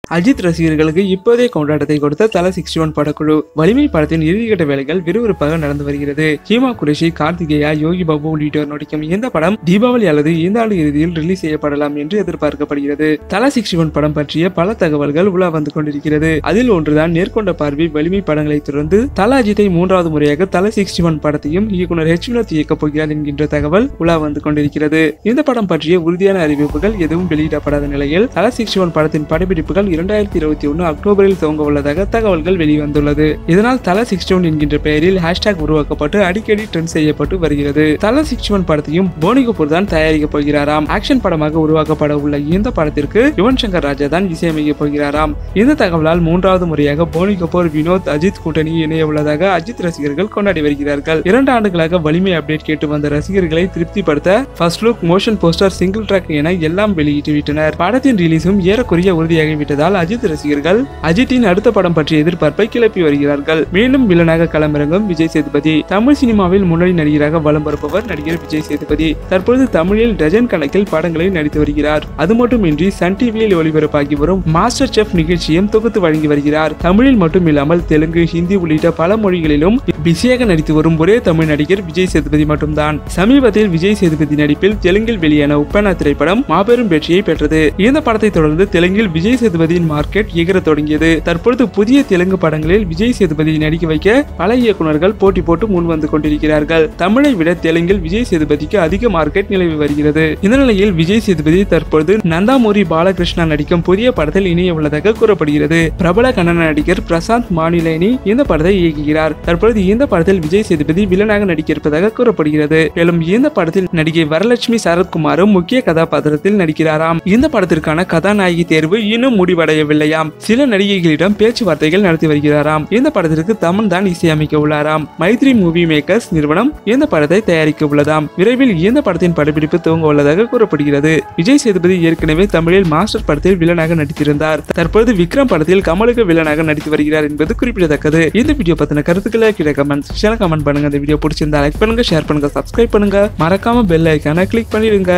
அஜித் ரசிகர்களுக்கு இப்போதைய கொண்டாட்டத்தை கொடுத்த தல சிக்ஸ்டி ஒன் படக்குழு வலிமை படத்தின் இறுதிக்கட்ட வேலைகள் விறுவிறுப்பாக நடந்து வருகிறது ஹீமா குரேஷி கார்த்திகேயா யோகி பாபு உள்ளிட்டோர் நடிக்கும் இந்த படம் தீபாவளி அல்லது இந்த ஆண்டு இறுதியில் ரிலீஸ் செய்யப்படலாம் என்று எதிர்பார்க்கப்படுகிறது தல சிக்ஸ்டி ஒன் படம் பற்றிய பல தகவல்கள் உலா வந்து கொண்டிருக்கிறது அதில் ஒன்றுதான் நேர்கொண்ட பார்வை வலிமை படங்களை தொடர்ந்து தல அஜித்தை மூன்றாவது முறையாக தல சிக்ஸ்டி ஒன் படத்தையும் இயக்குனர் ஹெச் வினோத் இயக்கப் போகிறார் என்கின்ற தகவல் உலா வந்து கொண்டிருக்கிறது இந்த படம் பற்றிய உறுதியான அறிவிப்புகள் எதுவும் வெளியிடப்படாத நிலையில் தல சிக்ஸ்டி ஒன் படத்தின் படப்பிடிப்புகள் இரண்டாயிரத்தி இருபத்தி ஒன்று அக்டோபரில் துவங்க உள்ளதாக தகவல்கள் வெளிவந்துள்ளது இதனால் தல சிக்ஸ்டி ஒன் என்கின்ற பெயரில் ஹேஷ்டாக் உருவாக்கப்பட்டு அடிக்கடி ட்ரெண்ட் செய்யப்பட்டு வருகிறது தல சிக்ஸ்டி ஒன் படத்தையும் போனி கபூர் தான் தயாரிக்க போகிறாராம் ஆக்ஷன் படமாக உருவாக்கப்பட உள்ள இந்த படத்திற்கு யுவன் சங்கர் ராஜா தான் இசையமைக்க போகிறாராம் இந்த தகவலால் மூன்றாவது முறையாக போனி கபூர் வினோத் அஜித் கூட்டணி இணைய உள்ளதாக அஜித் ரசிகர்கள் கொண்டாடி வருகிறார்கள் இரண்டு ஆண்டுகளாக வலிமை அப்டேட் கேட்டு வந்த ரசிகர்களை திருப்திப்படுத்த first look motion poster single track என எல்லாம் வெளியிட்டு விட்டனர் படத்தின் ரிலீஸும் ஏறக்குறைய உறுதியாகிவிட்டதால் அஜித் ரசிகர்கள் அஜித்தின் அடுத்த படம் பற்றிய எதிர்பார்ப்பை கிளப்பி வருகிறார்கள் மீண்டும் வில்லனாக களமிறங்கும் விஜய் சேதுபதி தமிழ் சினிமாவில் முன்னணி நடிகராக வலம் வருபவர் நடிகர் விஜய் சேதுபதி தற்பொழுது தமிழில் டஜன் கணக்கில் படங்களில் நடித்து வருகிறார் அது மட்டுமின்றி சன் டிவியில் ஒளிபரப்பாகி வரும் மாஸ்டர் செஃப் நிகழ்ச்சியும் தொகுத்து வழங்கி வருகிறார் தமிழில் மட்டும் இல்லாமல் தெலுங்கு ஹிந்தி உள்ளிட்ட பல மொழிகளிலும் பிஸியாக நடித்து வரும் ஒரே தமிழ் நடிகர் விஜய் சேதுபதி மட்டும்தான் சமீபத்தில் விஜய் சேதுபதி நடிப்பில் தெலுங்கில் வெளியான உப்பனா திரைப்படம் மாபெரும் வெற்றியை பெற்றது இந்த படத்தை தொடர்ந்து தெலுங்கில் விஜய் சேதுபதியின் மார்க்கெட் எகிர தொடங்கியது தற்பொழுது புதிய தெலுங்கு படங்களில் விஜய் சேதுபதியை நடிக்க வைக்க பல இயக்குனர்கள் போட்டி போட்டு முன் வந்து கொண்டிருக்கிறார்கள் தமிழை விட தெலுங்கில் விஜய் சேதுபதிக்கு அதிக மார்க்கெட் நிலவி வருகிறது இந்த நிலையில் விஜய் சேதுபதி தற்பொழுது நந்தாமூரி பாலகிருஷ்ணா நடிக்கும் புதிய படத்தில் இணைய உள்ளதாக கூறப்படுகிறது பிரபல கன்னட நடிகர் பிரசாந்த் மானிலேனி இந்த படத்தை இயக்குகிறார் தற்பொழுது இந்த படத்தில் விஜய் சேதுபதி வில்லனாக நடிக்க இருப்பதாக கூறப்படுகிறது மேலும் இந்த படத்தில் நடிகை வரலட்சுமி சரத்குமாரும் முக்கிய கதாபாத்திரத்தில் நடிக்கிறாராம் இந்த படத்திற்கான கதாநாயகி தேர்வு இன்னும் முடிவடையவில்லையாம் சில நடிகைகளிடம் பேச்சுவார்த்தைகள் நடத்தி வருகிறாராம் இந்த படத்திற்கு தமன் தான் இசையமைக்க உள்ளாராம் மைத்ரி மூவி மேக்கர்ஸ் நிறுவனம் இந்த படத்தை தயாரிக்க உள்ளதாம் விரைவில் இந்த படத்தின் படப்பிடிப்பு துவங்க உள்ளதாக கூறப்படுகிறது விஜய் சேதுபதி ஏற்கனவே தமிழில் மாஸ்டர் படத்தில் வில்லனாக நடித்திருந்தார் தற்பொழுது விக்ரம் படத்தில் கமலுக்கு வில்லனாக நடித்து வருகிறார் என்பது குறிப்பிடத்தக்கது இந்த வீடியோ பத்தின கருத்துக்களை கீழே கமெண்ட் செக்ஷன்ல கமெண்ட் பண்ணுங்க இந்த வீடியோ பிடிச்சிருந்தா லைக் பண்ணுங்க ஷேர் பண்ணுங்க சப்ஸ்கிரைப் பண்ணுங்க மறக்காம பெல் ஐக்கான கிளிக் பண்ணிடுங்க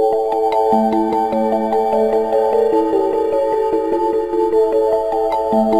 Thank you.